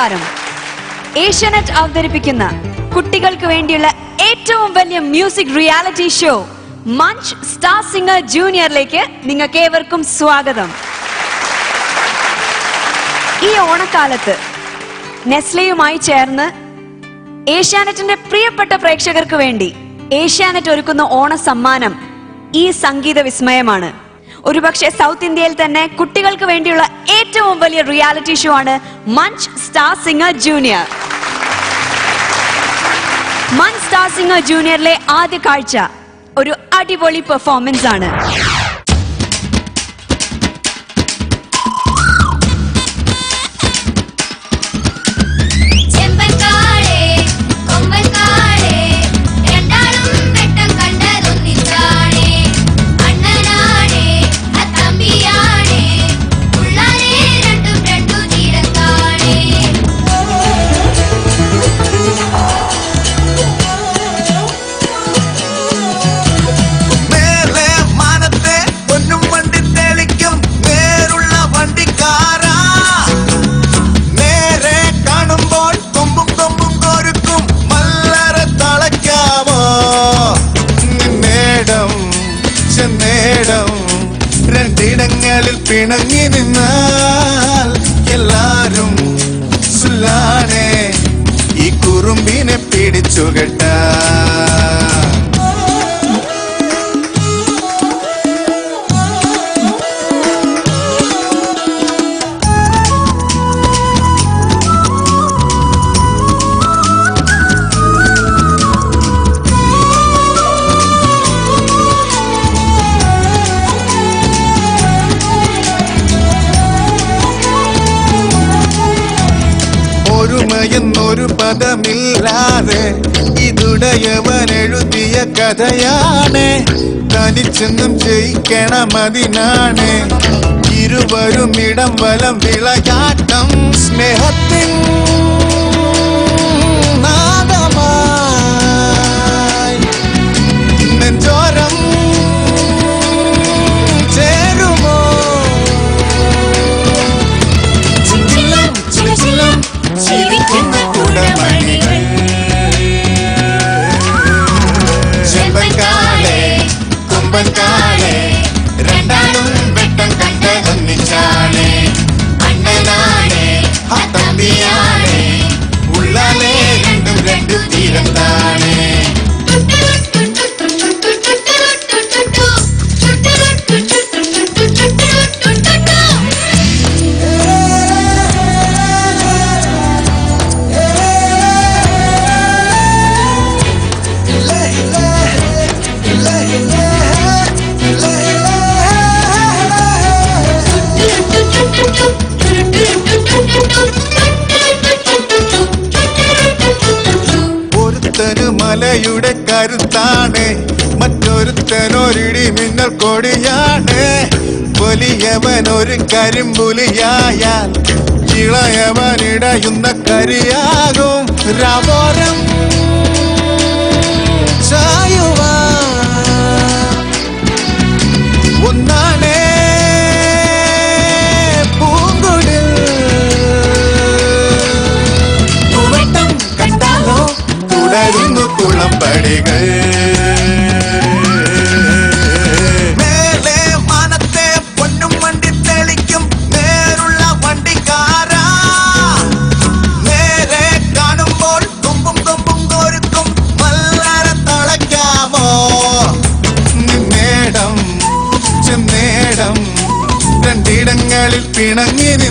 നമസ്കാരം ഏഷ്യാനെറ്റ് അവതരിപ്പിക്കുന്ന കുട്ടികൾക്ക് വേണ്ടിയുള്ള ഏറ്റവും വലിയ music reality show Munch star singer ജൂനിയറിലേക്ക് നിങ്ങൾക്ക് ഏവർക്കും സ്വാഗതം ഈ ഓണക്കാലത്ത് നെസ്ലയുമായി ചേർന്ന് ഏഷ്യാനെറ്റിന്റെ പ്രിയപ്പെട്ട പ്രേക്ഷകർക്ക് വേണ്ടി ഏഷ്യാനെറ്റ് ഒരുക്കുന്ന ഓണ സമ്മാനം ഈ സംഗീത വിസ്മയമാണ് ഒരുപക്ഷെ സൗത്ത് ഇന്ത്യയിൽ തന്നെ കുട്ടികൾക്ക് വേണ്ടിയുള്ള ഏറ്റവും വലിയ റിയാലിറ്റി ഷോ ആണ് Munch star singer junior Munch star singer ജൂനിയറിലെ ആദ്യ കാഴ്ച ഒരു അടിപൊളി പെർഫോമൻസ് ആണ് ചെമ്പൻകാളേ കൊമ്പൻകാളേ രണ്ടാളും വെട്ടം കണ്ടതൊന്നിച്ചാണേ അണ്ണനാണേ അത്തമ്പിയാണേ ഉള്ളാലേ രണ്ടും രണ്ടു തീരത്താണേ മേലെ മാനത്തെ പൊന്നും വണ്ടി തെളിക്കും നേരുള്ള വണ്ടിക്കാരാ നേരെ കാണുമ്പോൾ കൊമ്പും കൊമ്പും കോരുക്കും മല്ലറ തളയ്ക്കാമോ നേടം ചെന്നേടം രണ്ടിടങ്ങളിൽ പിണങ്ങി നിന്നാൽ എല്ലാരും സുല്ലാനെ ഈ കുറുമ്പിനെ പിടിച്ചു കെട്ടാ ഒരുമയെന്നൊരു പദമില്ലാതെ ഇതുടയവൻ എഴുതിയ കഥയാണ് തനിച്ചെന്നും ജയിക്കണം അതിനാണ് ഇരുവരും ഇടം വലം വിളയാട്ടം സ്നേഹത്തിൻ നാദമായി നെഞ്ചോരം ചേരുമോ ചിഞ്ചിലം ചിലചിലം ചിരിക്കുന്ന കുടമണികൾ ചെമ്പൻകാളേ കൊമ്പൻകാളേ രണ്ടാളും വെട്ടം കണ്ടതൊന്നിച്ചാണേ അണ്ണനാണേ അത്തമ്പിയാണേ ഉള്ളാലേ രണ്ടും രണ്ടു തീരം താണേ ഒരുത്തന് മലയുടെ കരുത്താണ് മറ്റൊരുത്തനൊരിടി മിന്നൽ കൊടിയാണ് വലിയവൻ ഒരു കരിമ്പുലിയായാൽ ഇളയവൻ ഇടയുന്ന കരിയാകും രവോരം ചായുവാൻ ഒന്നാണേ പൂങ്കുടിൽ പൂവട്ടം കണ്ടാലോ തുടരുന്നു കുളമ്പടികൾ മേലെ മാനത്തെ പൊന്നും വണ്ടി തെളിക്കും നേരുള്ള വണ്ടിക്കാരാ നേരെ കാണുമ്പോൾ കൊമ്പും കൊമ്പും കോരുക്കും മല്ലറ തളയ്ക്കാമോ നേടം ചെന്നേടം രണ്ടിടങ്ങളിൽ പിണങ്ങി